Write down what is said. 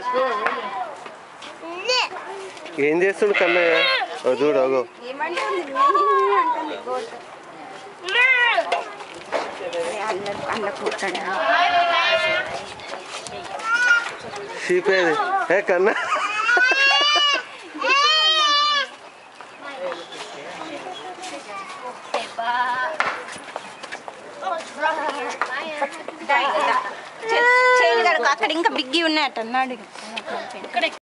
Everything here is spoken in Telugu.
ఏం చేస్తుండు కన్నయ్య ఓ చూడు అగో ఏమంటుంది అంటుంది గోట్ అన్న అన్న కూర్చోండి షీప్ ఏది ఏ కన్న చేయగలరు అక్కడ ఇంకా బిగ్గి ఉన్నాయట అన్నాడు